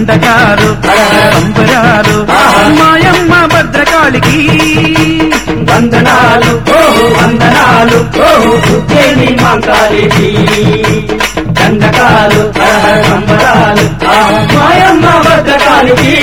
దండకాలు సంబరాలు మాయమ్మ భద్రకాళికి వందనాలు ఓహో వందనాలు ఓహో ఉజ్జయిని మాంకాళికి దండకాలు హరహర సంబరాలు ఆ మాయమ్మ భద్రకాళికి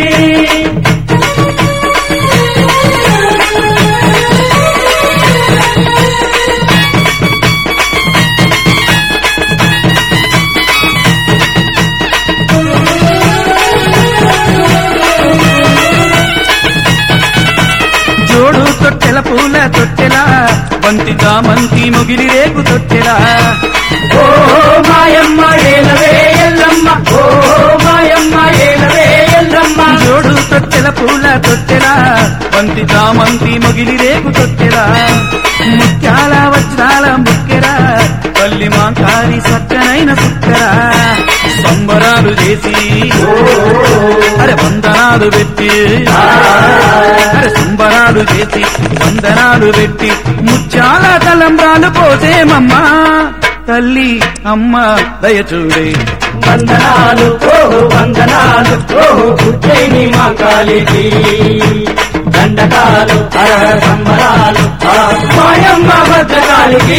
జోడు తొట్టెల పూల తొట్టెల బంతి చామంతి ముగిలి రేకు తొట్టెల ఓ మాయమ్మ ఏలవే ఎల్లమ్మ ఓ మాయమ్మ ఏలవే ఎల్లమ్మ జోడు తొట్టెల పూల తొట్టెల బంతి చామంతి ముగిలి రేకు తొట్టెల ముత్యాల వజ్రాల ముక్కెర పల్లి మాంకారి సక్కనైన సుక్కర సంబరాలు చేసి అరే వందనాలు పెట్టి అరే సంబరాలు చేసి వందనాలు పెట్టి ముత్యాల తలంబ్రాలు పోసేమమ్మా తల్లి అమ్మ దయచూడే వందనాలు ఓహో వందనాలు ఓహో ఉజ్జయిని మాంకాళికి దండకాలు హరహర సంబరాలు ఆ మాయమ్మ భద్రకాళికి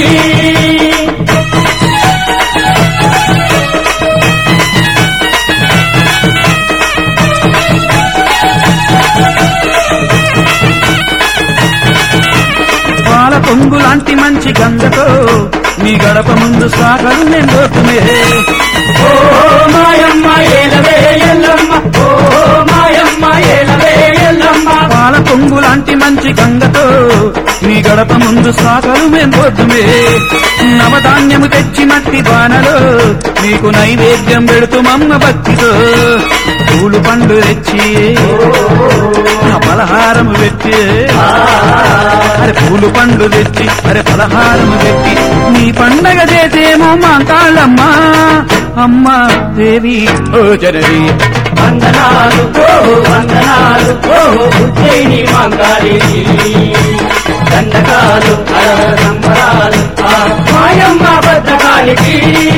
పాల పొంగు లాంటి మంచి గంగతో నీ గడప ముందు సాగలు నిండుతుమే ఓ మాయమ్మ ఏలవే ఎల్లమ్మ ఓ మాయమ్మ ఏలవే ఎల్లమ్మ పాల పొంగు లాంటి మంచి గంగతో నీ గడప ముందు సాగలు మెందొద్దుమే నవధాన్యము తెచ్చి మట్టి బాణలో నీకు నైవేద్యం పెడుతూ మమ్మ భక్తితో పూలు పండు తెచ్చి నా పలహారము పెట్టి అరే పూలు పండు తెచ్చి అరే పలహారము పెట్టి నీ పండగ చేసేమో మా కాళ్ళమ్మా అమ్మ దేవి ఓ జనవి వందనాలు ఓహో వందనాలు ఓహో ఉజ్జయిని మాంకాళికి దండకాలు హరహర సంబరాలు ఆ మాయమ్మ భద్రకాళికి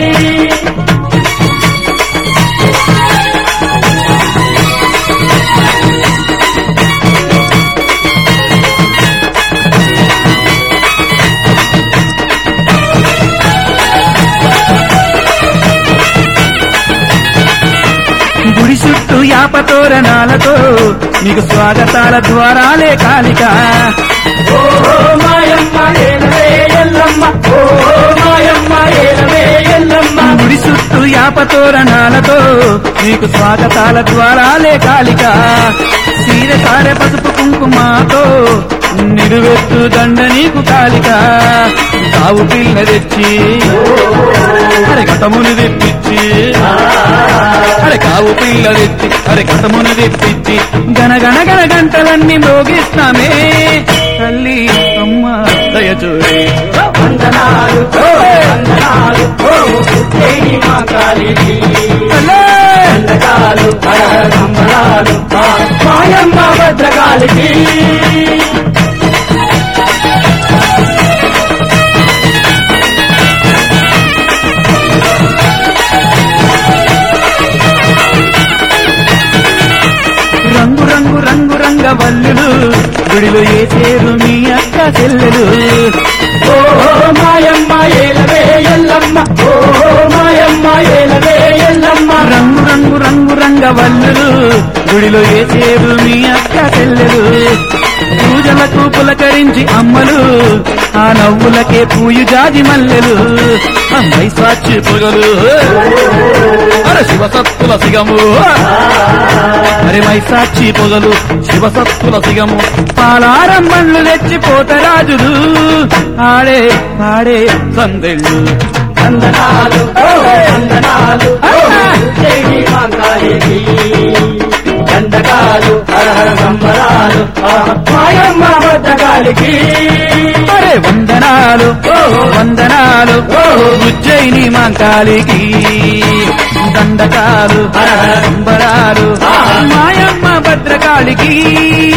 గుడి చుట్టూ యాపతోరణాలతో నీకు స్వాగతాల ద్వారాలే కాలిక ఓ మాయమ్మ ఏలవే ఎల్లమ్మ ఓ మాయమ్మ ఏలవే ఎల్లమ్మ గుడి చుట్టూ యాపతోరణాలతో నీకు స్వాగతాల ద్వారాలే కాలిక సీర సారె పసుపు కుంకుమాతో నిలువెత్తు దండ నీకు కాలిక కావు పిల్ల తెచ్చి అరే గతముని తెప్పించి అరే కావు పిల్ల తెచ్చి అరే గతముని తెప్పించి గనగన గన గంటలన్నీ మోగిస్తామే తల్లి అమ్మ దయచూడే వందనాలు ఓ వందనాలు ఓ ఉజ్జయిని మాంకాళికి దండకాలు హరహర సంబరాలు ఆ మాయమ్మ భద్రకాళికి రంగు రంగు రంగు రంగ వల్లులు గుడిలో ఏసేరు మీ అక్క చెల్లెలు ఓ మాయమ్మ ఏలవే ఎల్లమ్మ ఓ మాయమ్మ ఏలవే ఎల్లమ్మ రంగు రంగు రంగు రంగ వల్లులు గుడిలో ఏసేరు మీ అక్క చెల్లెలు పూజలకు పులకరించి అమ్మలు ఆ నవ్వులకే పూయు జాజి మల్లెలు అమ్మాయి సాక్షి పొగలు అరే శివసత్తుల సిగము అరే మైసాక్షి పొగలు శివసత్తుల సిగము పాలారం బండ్లు తెచ్చి పోతరాజులు ఆడే ఆడే సందెళ్ళు వందనాలు ఓ వందనాలు ఓ ఉజ్జయిని మాంకాళికి దండకాలు హరహర సంబరాలు ఆ మాయమ్మ భద్రకాళికి అరే వందనాలు ఓ వందనాలు ఓ ఉజ్జయిని మాంకాళికి దండకాలు సంబరాలు మాయమ్మ భద్రకాళికి